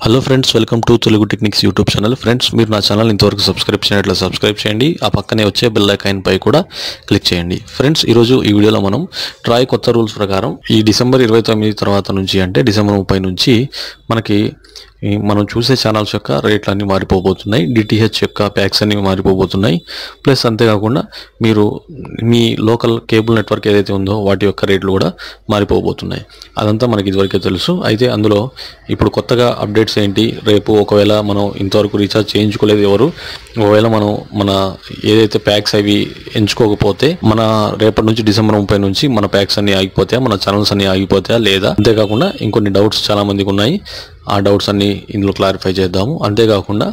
hello friends welcome to Telugu techniques YouTube channel friends మీరు నా channel ఇంతవరకు సబ్స్క్రైబ్ చేయనట్లు సబ్స్క్రైబ్ చేయండి ఆ పక్కనే వచ్చే బెల్ ఐకాన్ పై కూడా క్లిక్ చేయండి ఫ్రెండ్స్ ఈరోజు ఈ వీడియోలో మనం ట్రాయ్ కొత్త రూల్స్ ప్రకారం ఈ డిసెంబర్ ఇరవై తొమ్మిది తర్వాత నుంచి అంటే డిసెంబర్ ముప్పై నుంచి మనకి ఈ మనం చూసే ఛానల్స్ యొక్క రేట్లు అన్నీ మారిపోబోతున్నాయి డిటిహెచ్ యొక్క ప్యాక్స్ అన్ని మారిపోబోతున్నాయి ప్లస్ అంతేకాకుండా మీరు మీ లోకల్ కేబుల్ నెట్వర్క్ ఏదైతే ఉందో వాటి యొక్క రేట్లు కూడా మారిపోబోతున్నాయి అదంతా మనకి ఇదివరకే తెలుసు అయితే అందులో ఇప్పుడు కొత్తగా అప్డేట్స్ ఏంటి రేపు ఒకవేళ మనం ఇంతవరకు రీఛార్జ్ చేయించుకోలేదు ఎవరు ఒకవేళ మనం మన ఏదైతే ప్యాక్స్ అవి ఎంచుకోకపోతే మన రేపటి నుంచి డిసెంబర్ ముప్పై నుంచి మన ప్యాక్స్ అన్ని ఆగిపోతాయా మన ఛానల్స్ అన్ని ఆగిపోతాయా లేదా అంతేకాకుండా ఇంకొన్ని డౌట్స్ చాలా మందికి ఉన్నాయి ఆ డౌట్స్ అన్ని ఇందులో క్లారిఫై చేద్దాము అంతేకాకుండా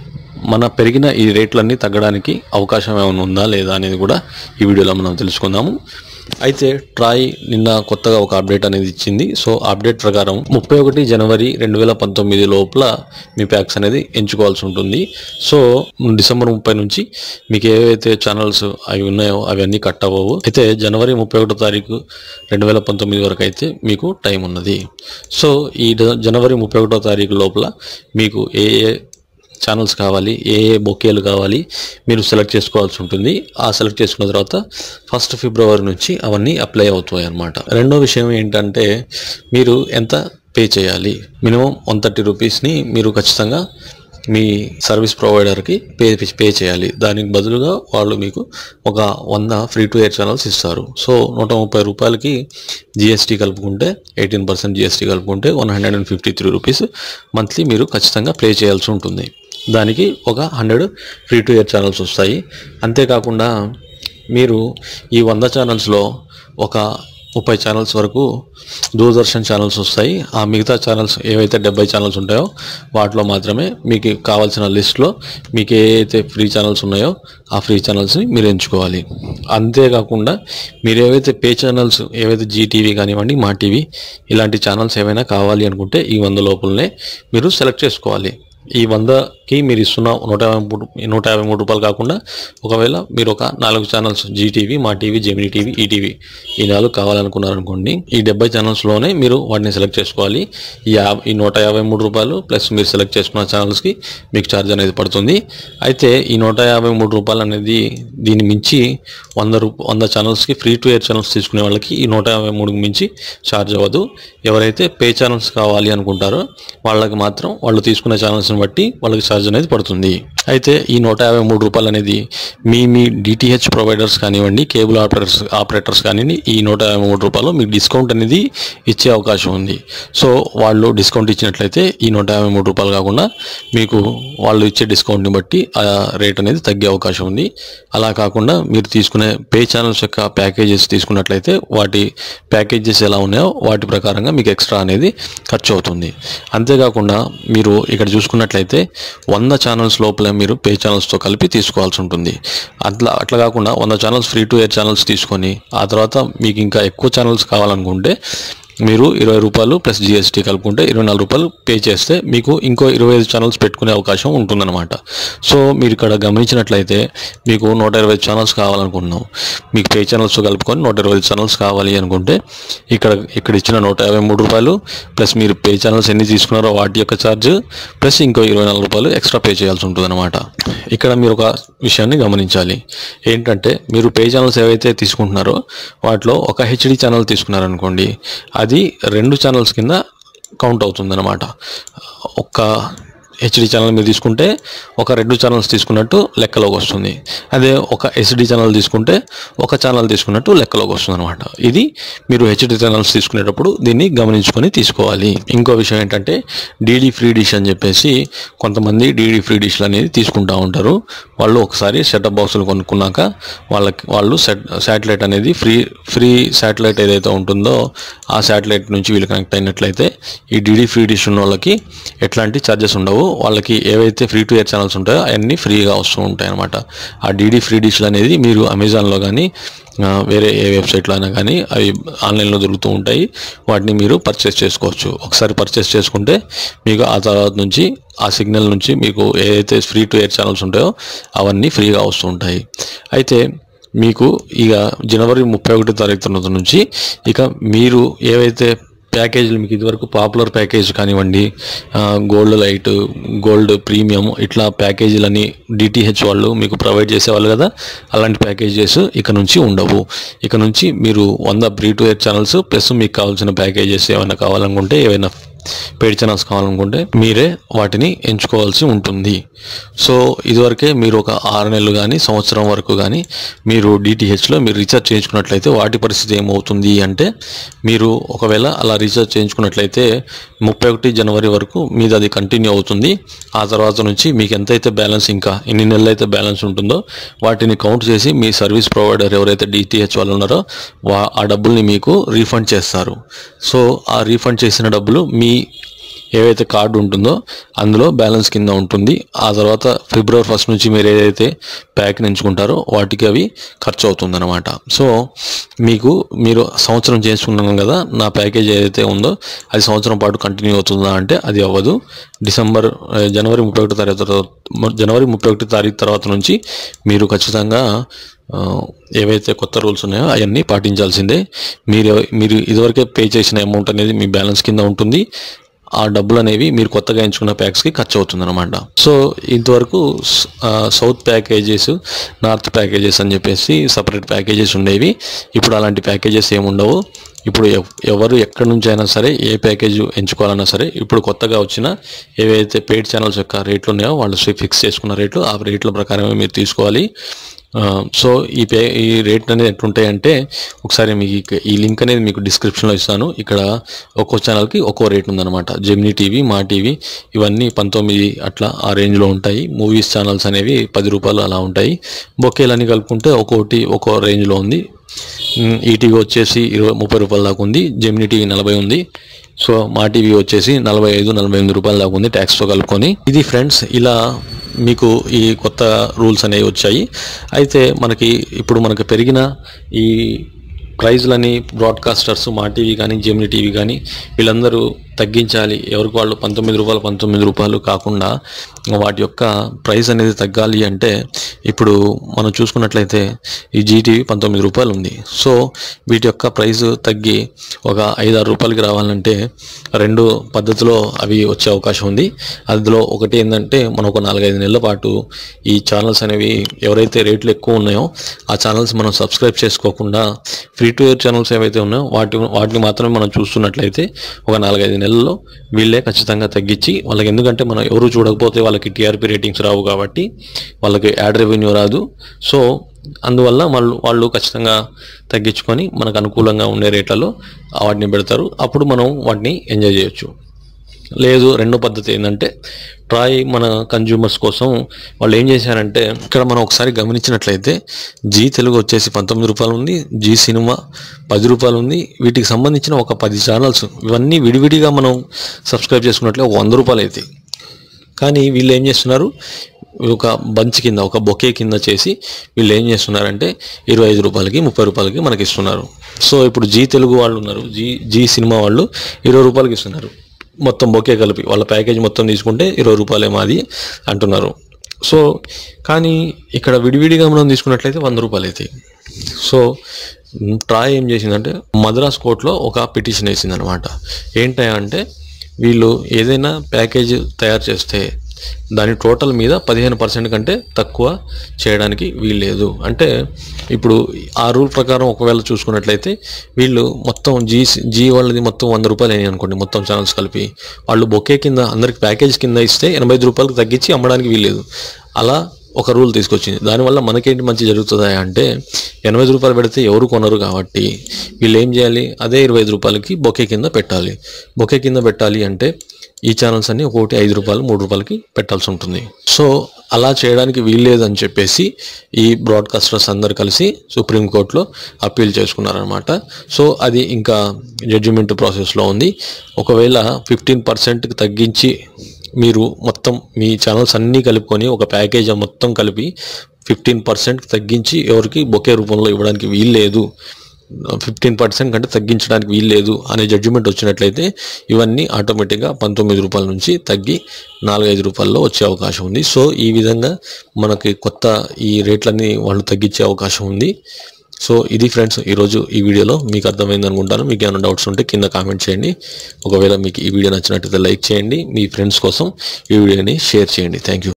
మన పెరిగిన ఈ రేట్లన్నీ తగ్గడానికి అవకాశం ఏమైనా ఉందా లేదా అనేది కూడా ఈ వీడియోలో మనం తెలుసుకుందాము అయితే ట్రాయ్ నిన్న కొత్తగా ఒక అప్డేట్ అనేది ఇచ్చింది సో ఆ అప్డేట్ ప్రకారం ముప్పై ఒకటి జనవరి రెండు వేల పంతొమ్మిది లోపల మీ ప్యాక్స్ అనేది ఎంచుకోవాల్సి ఉంటుంది సో డిసెంబర్ ముప్పై నుంచి మీకు ఏవైతే ఛానల్స్ అవి ఉన్నాయో అవన్నీ కట్ అవ్వవు అయితే జనవరి ముప్పై ఒకటో తారీఖు రెండు వేల పంతొమ్మిది వరకు అయితే మీకు టైం ఉన్నది సో ఈ డ- జనవరి ముప్పై ఒకటో తారీఖు లోపల మీకు ఏ ఏ ఛానల్స్ కావాలి ఏ ఏ బొకేలు కావాలి మీరు సెలెక్ట్ చేసుకోవాల్సి ఉంటుంది ఆ సెలెక్ట్ చేసుకున్న తర్వాత ఫస్ట్ ఫిబ్రవరి నుంచి అవన్నీ అప్లై అవుతాయి అన్నమాట రెండో విషయం ఏంటంటే మీరు ఎంత పే చేయాలి మినిమం వన్ థర్టీ రూపీస్ని మీరు ఖచ్చితంగా మీ సర్వీస్ ప్రొవైడర్కి పే పే చేయాలి దానికి బదులుగా వాళ్ళు మీకు ఒక వంద ఫ్రీ టు ఎయిర్ ఛానల్స్ ఇస్తారు సో నూట ముప్పై రూపాయలకి జిఎస్టీ కలుపుకుంటే ఎయిటీన్ పర్సెంట్ జిఎస్టీ కలుపుకుంటే one hundred and fifty three rupees monthly మీరు ఖచ్చితంగా పే చేయాల్సి ఉంటుంది దానికి ఒక hundred free to air channels వస్తాయి అంతేకాకుండా మీరు ఈ వంద ఛానల్స్లో ఒక ముప్పై ఛానల్స్ వరకు దూరదర్శన్ ఛానల్స్ వస్తాయి ఆ మిగతా ఛానల్స్ ఏవైతే డెబ్బై ఛానల్స్ ఉంటాయో వాటిలో మాత్రమే మీకు కావాల్సిన లిస్ట్లో మీకు ఏ అయితే ఫ్రీ ఛానల్స్ ఉన్నాయో ఆ ఫ్రీ ఛానల్స్ని మీరు ఎంచుకోవాలి అంతేకాకుండా మీరు ఏవైతే పే ఛానల్స్ ఏవైతే జీటీవీ కానివ్వండి మా టీవీ ఇలాంటి ఛానల్స్ ఏవైనా కావాలి అనుకుంటే ఈ వంద లోపలనే మీరు సెలెక్ట్ చేసుకోవాలి ఈ వందకి మీరు ఇస్తున్న నూట యాభై మూడు నూట యాభై మూడు రూపాయలు కాకుండా ఒకవేళ మీరు ఒక నాలుగు channels Zee TV Maa TV Gemini TV ETV ఈ నాలుగు కావాలనుకున్నారనుకోండి ఈ డెబ్బై ఛానల్స్లోనే మీరు వాటిని సెలెక్ట్ చేసుకోవాలి ఈ యా ఈ నూట యాభై మూడు రూపాయలు ప్లస్ మీరు సెలెక్ట్ చేసుకున్న ఛానల్స్కి మీకు ఛార్జ్ అనేది పడుతుంది అయితే ఈ నూట యాభై మూడు రూపాయలు అనేది దీన్ని మించి వంద రూ వంద ఛానల్స్కి ఫ్రీ టు ఎయిర్ ఛానల్స్ తీసుకునే వాళ్ళకి ఈ నూట యాభై మూడుకి మించి ఛార్జ్ అవ్వదు ఎవరైతే పే ఛానల్స్ కావాలి అనుకుంటారో వాళ్ళకి మాత్రం వాళ్ళు తీసుకునే ఛానల్స్ని బట్టి వాళ్ళకి ఛార్జ్ అనేది పడుతుంది అయితే ఈ నూట యాభై మూడు రూపాయలు అనేది మీ మీ డిటిహెచ్ ప్రొవైడర్స్ కానివ్వండి కేబుల్ ఆపరేటర్స్ ఆపరేటర్స్ కానివ్వండి ఈ నూట యాభై మూడు రూపాయలు మీకు డిస్కౌంట్ అనేది ఇచ్చే అవకాశం ఉంది సో వాళ్ళు డిస్కౌంట్ ఇచ్చినట్లయితే ఈ నూట యాభై మూడు రూపాయలు కాకుండా మీకు వాళ్ళు ఇచ్చే డిస్కౌంట్ని బట్టి ఆ రేట్ అనేది తగ్గే అవకాశం ఉంది అలా కాకుండా మీరు తీసుకునే పే ఛానల్స్ యొక్క ప్యాకేజెస్ తీసుకున్నట్లయితే వాటి ప్యాకేజెస్ ఎలా ఉన్నాయో వాటి ప్రకారంగా మీకు ఎక్స్ట్రా అనేది ఖర్చు అవుతుంది అంతేకాకుండా మీరు ఇక్కడ చూసుకున్నట్లయితే వంద ఛానల్స్ లోపల మీరు పే ఛానల్స్తో కలిపి తీసుకోవాల్సి ఉంటుంది అట్లా అట్లా కాకుండా వంద channels free to air channels తీసుకొని ఆ తర్వాత మీకు ఇంకా ఎక్కువ ఛానల్స్ కావాలనుకుంటే మీరు ఇరవై రూపాయలు ప్లస్ జిఎస్టీ కలుపుకుంటే ఇరవై నాలుగు రూపాయలు పే చేస్తే మీకు ఇంకో ఇరవై ఐదు ఛానల్స్ పెట్టుకునే అవకాశం ఉంటుందన్నమాట సో మీరు ఇక్కడ గమనించినట్లయితే మీకు నూట ఇరవై ఛానల్స్ కావాలనుకుంటున్నాం మీకు పే ఛానల్స్ కలుపుకొని నూట ఇరవై ఐదు ఛానల్స్ కావాలి అనుకుంటే ఇక్కడ ఇక్కడ ఇచ్చిన నూట యాభై మూడు రూపాయలు ప్లస్ మీరు పే ఛానల్స్ ఎన్ని తీసుకున్నారో వాటి యొక్క ఛార్జ్ ప్లస్ ఇంకో ఇరవై నాలుగు రూపాయలు ఎక్స్ట్రా పే చేయాల్సి ఉంటుందన్నమాట ఇక్కడ మీరు ఒక విషయాన్ని గమనించాలి ఏంటంటే మీరు పే ఛానల్స్ ఏవైతే తీసుకుంటున్నారో వాటిలో ఒక హెచ్డి ఛానల్ తీసుకున్నారనుకోండి అది రెండు ఛానల్స్ కింద కౌంట్ అవుతుందన్నమాట ఒక్క హెచ్డి ఛానల్ మీరు తీసుకుంటే ఒక రెండు ఛానల్స్ తీసుకున్నట్టు లెక్కలోకి వస్తుంది అదే ఒక ఎస్డి ఛానల్ తీసుకుంటే ఒక ఛానల్ తీసుకున్నట్టు లెక్కలోకి వస్తుంది అనమాట ఇది మీరు హెచ్డి ఛానల్స్ తీసుకునేటప్పుడు దీన్ని గమనించుకొని తీసుకోవాలి ఇంకో విషయం ఏంటంటే డీడీ ఫ్రీ డిష్ అని చెప్పేసి కొంతమంది డీడీ ఫ్రీ డిష్లు అనేది తీసుకుంటా ఉంటారు వాళ్ళు ఒకసారి సెటప్ బాక్సులు కొనుక్కున్నాక వాళ్ళకి వాళ్ళు సెట్ శాటిలైట్ అనేది ఫ్రీ ఫ్రీ శాటిలైట్ ఏదైతే ఉంటుందో ఆ శాటిలైట్ నుంచి వీళ్ళు కనెక్ట్ అయినట్లయితే ఈ డీడీ ఫ్రీ డిష్ ఉన్న వాళ్ళకి ఎట్లాంటి ఛార్జెస్ ఉండవు వాళ్ళకి ఏవైతే ఫ్రీ టు ఎయిర్ ఛానల్స్ ఉంటాయో అవన్నీ ఫ్రీగా వస్తూ ఉంటాయి అనమాట ఆ డీడీ ఫ్రీ డిష్లు అనేది మీరు అమెజాన్లో కానీ ఆ, వేరే ఏ వెబ్సైట్లో అయినా కానీ అవి ఆన్లైన్లో దొరుకుతూ ఉంటాయి వాటిని మీరు పర్చేస్ చేసుకోవచ్చు ఒకసారి పర్చేస్ చేసుకుంటే మీకు ఆ తర్వాత నుంచి ఆ సిగ్నల్ నుంచి మీకు ఏదైతే ఫ్రీ టు ఎయిర్ ఛానల్స్ ఉంటాయో అవన్నీ ఫ్రీగా వస్తూ ఉంటాయి అయితే మీకు ఇక జనవరి ముప్పై ఒకటి తారీఖు తర్వాత నుంచి ఇక మీరు ఏవైతే ప్యాకేజీలు మీకు ఇదివరకు పాపులర్ ప్యాకేజ్ కానివ్వండి ఆ, గోల్డ్ లైట్ గోల్డ్ ప్రీమియం ఇట్లా ప్యాకేజీలని డిటిహెచ్ వాళ్ళు మీకు ప్రొవైడ్ చేసేవాళ్ళు కదా అలాంటి ప్యాకేజెస్ ఇక నుంచి ఉండవు ఇక నుంచి మీరు వంద free to air channels plus మీకు కావాల్సిన ప్యాకేజెస్ ఏమైనా కావాలనుకుంటే ఏమైనా పెయిడ్ ఛానల్స్ కావాలనుకుంటే మీరే వాటిని ఎంచుకోవాల్సి ఉంటుంది సో ఇదివరకే మీరు ఒక ఆరు నెలలు కానీ సంవత్సరం వరకు కానీ మీరు డిటిహెచ్లో మీరు రీఛార్జ్ చేయించుకున్నట్లయితే వాటి పరిస్థితి ఏమవుతుంది అంటే మీరు ఒకవేళ అలా రీఛార్జ్ చేయించుకున్నట్లయితే ముప్పై ఒకటి జనవరి వరకు మీది అది కంటిన్యూ అవుతుంది ఆ తర్వాత నుంచి మీకు ఎంతైతే బ్యాలెన్స్ ఇంకా ఎన్ని నెలలు అయితే బ్యాలెన్స్ ఉంటుందో వాటిని కౌంట్ చేసి మీ సర్వీస్ ప్రొవైడర్ ఎవరైతే డిటిహెచ్ వాళ్ళు ఉన్నారో వా ఆ డబ్బుల్ని మీకు రీఫండ్ చేస్తారు సో ఆ రీఫండ్ చేసిన డబ్బులు మీ ఏవైతే కార్డు ఉంటుందో అందులో బ్యాలెన్స్ కింద ఉంటుంది ఆ తర్వాత ఫిబ్రవరి ఫస్ట్ నుంచి మీరు ఏదైతే ప్యాక్ ఎంచుకుంటారో వాటికి అవి ఖర్చు అవుతుంది అనమాట సో మీకు మీరు సంవత్సరం చేసుకున్నాం కదా నా ప్యాకేజ్ ఏదైతే ఉందో అది సంవత్సరం పాటు కంటిన్యూ అవుతుందా అంటే అది అవ్వదు డిసెంబర్ ఆ, జనవరి ముప్పై ఒకటి తారీఖు తర్వాత జనవరి ముప్పై ఒకటి తారీఖు తర్వాత నుంచి మీరు ఖచ్చితంగా ఆ, ఏవైతే కొత్త రూల్స్ ఉన్నాయో అవన్నీ పాటించాల్సిందే మీరు మీరు ఇదివరకే పే చేసిన అమౌంట్ అనేది మీ బ్యాలెన్స్ కింద ఉంటుంది ఆ డబ్బులు అనేవి మీరు కొత్తగా ఎంచుకున్న ప్యాక్స్కి ఖర్చు అవుతుంది అనమాట సో ఇంతవరకు స- ఆ, సౌత్ ప్యాకేజెస్ నార్త్ ప్యాకేజెస్ అని చెప్పేసి సపరేట్ ప్యాకేజెస్ ఉండేవి ఇప్పుడు అలాంటి ప్యాకేజెస్ ఏమి ఉండవు ఇప్పుడు ఎవ్- ఎవరు ఎక్కడి నుంచి అయినా సరే ఏ ప్యాకేజ్ ఎంచుకోవాలన్నా సరే ఇప్పుడు కొత్తగా వచ్చిన ఏవైతే పెయిడ్ ఛానల్స్ యొక్క రేట్లు ఉన్నాయో వాళ్ళు ఫిక్స్ చేసుకున్న రేట్లు ఆ రేట్ల ప్రకారమే మీరు తీసుకోవాలి ఆ, సో ఈ పే ఈ రేట్ అనేది ఎట్లుంటాయంటే ఒకసారి మీకు ఇక- ఈ లింక్ అనేది మీకు డిస్క్రిప్షన్లో ఇస్తాను ఇక్కడ ఒక్కో ఛానల్కి ఒక్కో రేట్ ఉందన్నమాట జెమినీ టీవీ మా టీవీ ఇవన్నీ పంతొమ్మిది అట్లా ఆ రేంజ్లో ఉంటాయి మూవీస్ ఛానల్స్ అనేవి పది రూపాయలు అలా ఉంటాయి బొకేలన్నీ కలుపుకుంటే ఒక్కొక్కటి ఒక్కో రేంజ్లో ఉంది ఉమ్, ఈటీవీ వచ్చేసి ఇరవై ముప్పై రూపాయల దాకా ఉంది జెమినీ టీవీ నలభై ఉంది సో మా టీవీ వచ్చేసి నలభై ఐదు నలభై ఎనిమిది రూపాయల దాకా ఉంది ట్యాక్స్తో కలుపుకొని ఇది ఫ్రెండ్స్ ఇలా మీకు ఈ కొత్త రూల్స్ అనేవి వచ్చాయి అయితే మనకి ఇప్పుడు మనకు పెరిగిన ఈ ప్రైజ్లని బ్రాడ్కాస్టర్స్ మా టీవీ కానీ జెమిని టీవీ కానీ వీళ్ళందరూ తగ్గించాలి ఎవరికి వాళ్ళు పంతొమ్మిది రూపాయలు పంతొమ్మిది రూపాయలు కాకుండా వాటి యొక్క ప్రైస్ అనేది తగ్గాలి అంటే ఇప్పుడు మనం చూసుకున్నట్లయితే ఈ జీటీవీ పంతొమ్మిది రూపాయలు ఉంది సో వీటి యొక్క ప్రైస్ తగ్గి ఒక ఐదు ఆరు రూపాయలకి రావాలంటే రెండు పద్ధతిలో అవి వచ్చే అవకాశం ఉంది అందులో ఒకటి ఏంటంటే మనం ఒక నాలుగైదు నెలల పాటు ఈ ఛానల్స్ అనేవి ఎవరైతే రేట్లు ఎక్కువ ఉన్నాయో ఆ ఛానల్స్ మనం సబ్స్క్రైబ్ చేసుకోకుండా ఫ్రీ టు ఎయిర్ ఛానల్స్ ఏవైతే ఉన్నాయో వాటి వాటిని మాత్రమే మనం చూస్తున్నట్లయితే ఒక నాలుగైదు నెలల్లో వీళ్ళే ఖచ్చితంగా తగ్గించి వాళ్ళకి ఎందుకంటే మనం ఎవరు చూడకపోతే వాళ్ళకి టీఆర్పీ రేటింగ్స్ రావు కాబట్టి వాళ్ళకి యాడ్ రెవెన్యూ రాదు సో అందువల్ల వాళ్ళు వాళ్ళు ఖచ్చితంగా తగ్గించుకొని మనకు అనుకూలంగా ఉండే రేట్లలో వాటిని పెడతారు అప్పుడు మనం వాటిని ఎంజాయ్ చేయొచ్చు లేదు రెండో పద్ధతి ఏంటంటే ట్రాయ్ మన కన్జ్యూమర్స్ కోసం వాళ్ళు ఏం చేశారంటే ఇక్కడ మనం ఒకసారి గమనించినట్లయితే జీ తెలుగు వచ్చేసి పంతొమ్మిది రూపాయలు ఉంది జీ సినిమా పది రూపాయలు ఉంది వీటికి సంబంధించిన ఒక పది ఛానల్స్ ఇవన్నీ విడివిడిగా మనం సబ్స్క్రైబ్ చేసుకున్నట్లే ఒక వంద రూపాయలు అవుతాయి కానీ వీళ్ళు ఏం చేస్తున్నారు ఒక బంచ్ కింద ఒక బొకే కింద చేసి వీళ్ళు ఏం చేస్తున్నారంటే ఇరవై ఐదు రూపాయలకి ముప్పై రూపాయలకి మనకి ఇస్తున్నారు సో ఇప్పుడు జీ తెలుగు వాళ్ళు ఉన్నారు జీ జీ సినిమా వాళ్ళు ఇరవై రూపాయలకి ఇస్తున్నారు మొత్తం బొకే కలిపి వాళ్ళ ప్యాకేజ్ మొత్తం తీసుకుంటే ఇరవై రూపాయలే మాది అంటున్నారు సో కానీ ఇక్కడ విడివిడిగా మనం తీసుకున్నట్లయితే వంద రూపాయలు అవుతాయి సో మ్, ట్రాయ్ ఏం చేసిందంటే మద్రాస్ కోర్టులో ఒక పిటిషన్ వేసింది అనమాట ఏంటంటే వీళ్ళు ఏదైనా ప్యాకేజ్ తయారు చేస్తే దాని టోటల్ మీద పదిహేను పర్సెంట్ కంటే తక్కువ చేయడానికి వీల్లేదు అంటే ఇప్పుడు ఆ రూల్ ప్రకారం ఒకవేళ చూసుకున్నట్లయితే వీళ్ళు మొత్తం జీ జీ వాళ్ళది మొత్తం వంద రూపాయలు అయినాయి అనుకోండి మొత్తం ఛానల్స్ కలిపి వాళ్ళు బొకే కింద అందరికి ప్యాకేజ్ కింద ఇస్తే ఎనభై ఐదు రూపాయలకు తగ్గించి అమ్మడానికి వీల్లేదు అలా ఒక రూల్ తీసుకొచ్చింది దానివల్ల మనకేంటి మంచి జరుగుతుందా అంటే ఎనభై ఐదు రూపాయలు పెడితే ఎవరు కొనరు కాబట్టి వీళ్ళు ఏం చేయాలి అదే ఇరవై ఐదు రూపాయలకి బొకే కింద పెట్టాలి బొకే కింద పెట్టాలి అంటే ఈ ఛానల్స్ అన్ని ఒక్కొక్కటి ఐదు రూపాయలు మూడు రూపాయలకి పెట్టాల్సి ఉంటుంది సో అలా చేయడానికి వీల్లేదని చెప్పేసి ఈ బ్రాడ్కాస్టర్స్ అందరు కలిసి సుప్రీంకోర్టులో అప్పీల్ చేసుకున్నారనమాట సో అది ఇంకా జడ్జిమెంట్ ప్రాసెస్లో ఉంది ఒకవేళ ఫిఫ్టీన్ పర్సెంట్కి తగ్గించి మీరు మొత్తం మీ ఛానల్స్ అన్నీ కలుపుకొని ఒక ప్యాకేజ్ మొత్తం కలిపి ఫిఫ్టీన్ పర్సెంట్ తగ్గించి ఎవరికి బొకే రూపంలో ఇవ్వడానికి వీల్లేదు ఫిఫ్టీన్ పర్సెంట్ కంటే తగ్గించడానికి వీల్లేదు అనే జడ్జిమెంట్ వచ్చినట్లయితే ఇవన్నీ ఆటోమేటిక్గా పంతొమ్మిది రూపాయల నుంచి తగ్గి నాలుగైదు రూపాయల్లో వచ్చే అవకాశం ఉంది సో ఈ విధంగా మనకి కొత్త ఈ రేట్లన్నీ వాళ్ళు తగ్గించే అవకాశం ఉంది సో ఇది ఫ్రెండ్స్ ఈరోజు ఈ వీడియోలో మీకు అర్థమైంది అనుకుంటాను మీకు ఏమైనా డౌట్స్ ఉంటే కింద కామెంట్ చేయండి ఒకవేళ మీకు ఈ వీడియో నచ్చినట్లయితే లైక్ చేయండి మీ ఫ్రెండ్స్ కోసం ఈ వీడియోని షేర్ చేయండి థ్యాంక్ యూ